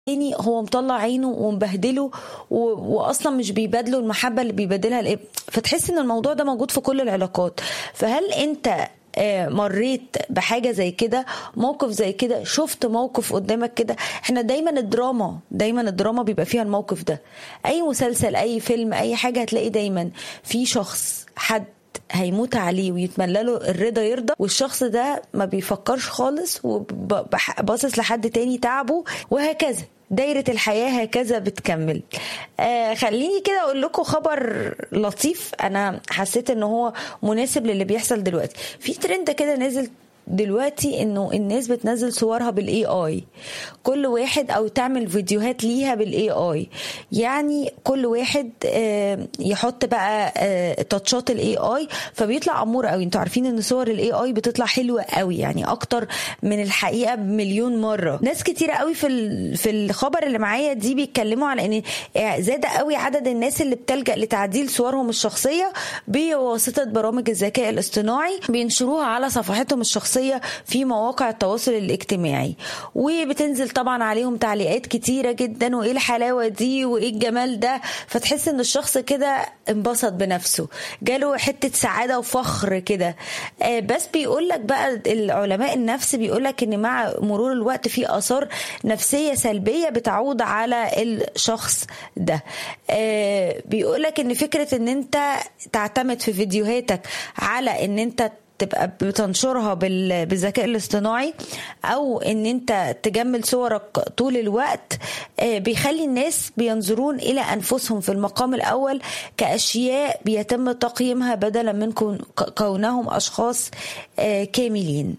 تاني هو مطلع عينه ومبهدله و... واصلا مش بيبادله المحبه اللي بيبادلها الاب فتحس ان الموضوع ده موجود في كل العلاقات فهل انت آه، مريت بحاجة زي كده موقف زي كده شفت موقف قدامك كده احنا دايما الدراما دايما الدراما بيبقى فيها الموقف ده اي مسلسل اي فيلم اي حاجة هتلاقي دايما في شخص حد هيموت عليه ويتمنى له الرضا يرضى والشخص ده ما بيفكرش خالص وباصص لحد تاني تعبه وهكذا دايرة الحياة هكذا بتكمل آه خليني كده أقول لكم خبر لطيف أنا حسيت إن هو مناسب للي بيحصل دلوقتي في ترند كده نازل دلوقتي انه الناس بتنزل صورها بالاي اي كل واحد او تعمل فيديوهات ليها بالاي اي يعني كل واحد آه، يحط بقى آه، تاتشات الاي اي فبيطلع امور قوي انتوا عارفين ان صور الاي اي بتطلع حلوه قوي يعني اكتر من الحقيقه بمليون مره ناس كتيره قوي في ال- في الخبر اللي معايا دي بيتكلموا على ان زاد قوي عدد الناس اللي بتلجا لتعديل صورهم الشخصيه بواسطه برامج الذكاء الاصطناعي بينشروها على صفحتهم الشخصيه في مواقع التواصل الاجتماعي وبتنزل طبعا عليهم تعليقات كتيره جدا وايه الحلاوه دي وايه الجمال ده فتحس ان الشخص كده انبسط بنفسه جاله حته سعاده وفخر كده آه، بس بيقول لك بقى العلماء النفس بيقول لك ان مع مرور الوقت في اثار نفسيه سلبيه بتعود على الشخص ده بيقول لك ان فكره ان انت تعتمد في فيديوهاتك على ان انت تبقى بتنشرها بال- بالذكاء الاصطناعي او ان انت تجمل صورك طول الوقت آه، بيخلي الناس بينظرون الى انفسهم في المقام الاول كاشياء بيتم تقييمها بدلا من كون- ك- كونهم اشخاص آه، كاملين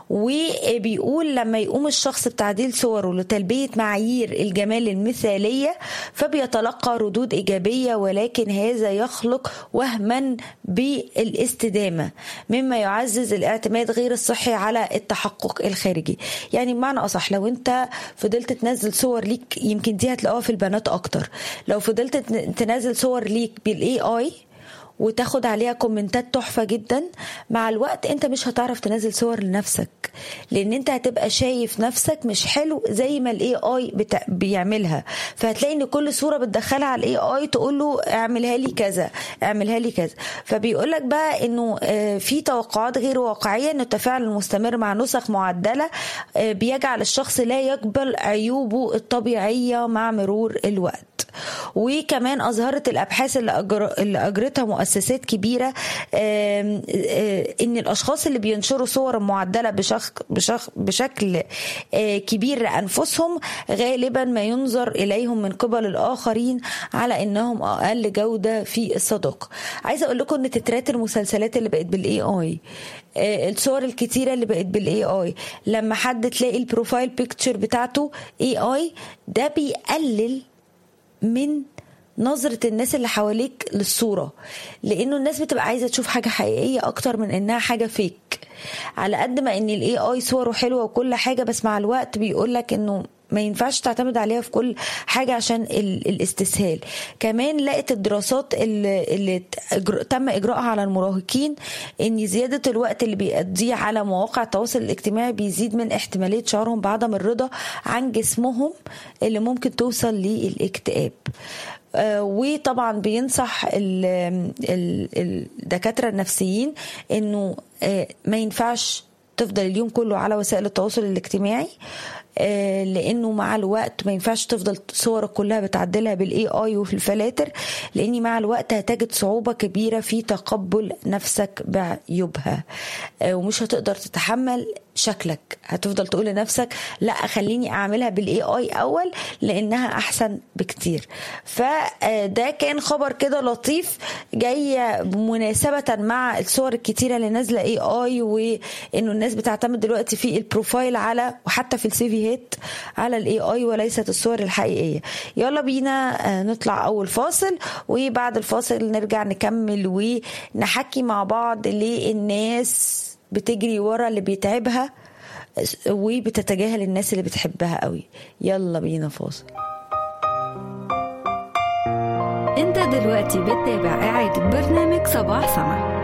وبيقول لما يقوم الشخص بتعديل صوره لتلبيه معايير الجمال المثاليه فبيتلقى ردود ايجابيه ولكن هذا يخلق وهما بالاستدامه مما يعزز الاعتماد غير الصحي على التحقق الخارجي يعني بمعنى اصح لو انت فضلت تنزل صور ليك يمكن دي هتلاقوها في البنات اكتر لو فضلت تن- تنزل صور ليك بالاي اي وتاخد عليها كومنتات تحفة جدا مع الوقت انت مش هتعرف تنزل صور لنفسك لان انت هتبقى شايف نفسك مش حلو زي ما الاي اي بتا... بيعملها فهتلاقي ان كل صورة بتدخلها على الاي اي تقول له اعملها لي كذا اعملها لي كذا فبيقول لك بقى انه آه، في توقعات غير واقعية ان التفاعل المستمر مع نسخ معدلة آه، بيجعل الشخص لا يقبل عيوبه الطبيعية مع مرور الوقت وكمان اظهرت الابحاث اللي, أجر... اللي اجرتها مؤسسات كبيره آم، آه، ان الاشخاص اللي بينشروا صور معدله بشخ... بشخ... بشكل آه، كبير لانفسهم غالبا ما ينظر اليهم من قبل الاخرين على انهم اقل جوده في الصداقه عايزه اقول لكم ان تترات المسلسلات اللي بقت بالاي اي الصور الكتيرة اللي بقت بالاي اي لما حد تلاقي البروفايل بيكتشر بتاعته اي اي ده بيقلل من نظرة الناس اللي حواليك للصورة لأنه الناس بتبقى عايزة تشوف حاجة حقيقية أكتر من إنها حاجة فيك على قد ما إن الاي اي صوره حلوة وكل حاجة بس مع الوقت بيقولك إنه ما ينفعش تعتمد عليها في كل حاجة عشان ال- الاستسهال كمان لقت الدراسات اللي, اللي تأجر- تم إجراءها على المراهقين إن زيادة الوقت اللي بيقضيه على مواقع التواصل الاجتماعي بيزيد من احتمالية شعورهم بعدم الرضا عن جسمهم اللي ممكن توصل للاكتئاب آه، وطبعا بينصح ال- ال- الدكاترة النفسيين انه آه، ما ينفعش تفضل اليوم كله على وسائل التواصل الاجتماعي آه، لانه مع الوقت ما ينفعش تفضل صورك كلها بتعدلها بالاي اي وفي الفلاتر لاني مع الوقت هتجد صعوبه كبيره في تقبل نفسك بعيوبها آه، ومش هتقدر تتحمل شكلك هتفضل تقول لنفسك لا خليني اعملها بالاي اي اول لانها احسن بكتير فده كان خبر كده لطيف جاي مناسبة مع الصور الكتيرة اللي نازلة اي اي وانه الناس بتعتمد دلوقتي في البروفايل على وحتى في السيفيهات على الاي اي وليست الصور الحقيقية يلا بينا آه، نطلع اول فاصل وبعد الفاصل نرجع نكمل ونحكي مع بعض ليه الناس بتجري ورا اللي بيتعبها وبتتجاهل الناس اللي بتحبها قوي يلا بينا فاصل انت دلوقتي بتتابع إعادة برنامج صباح سما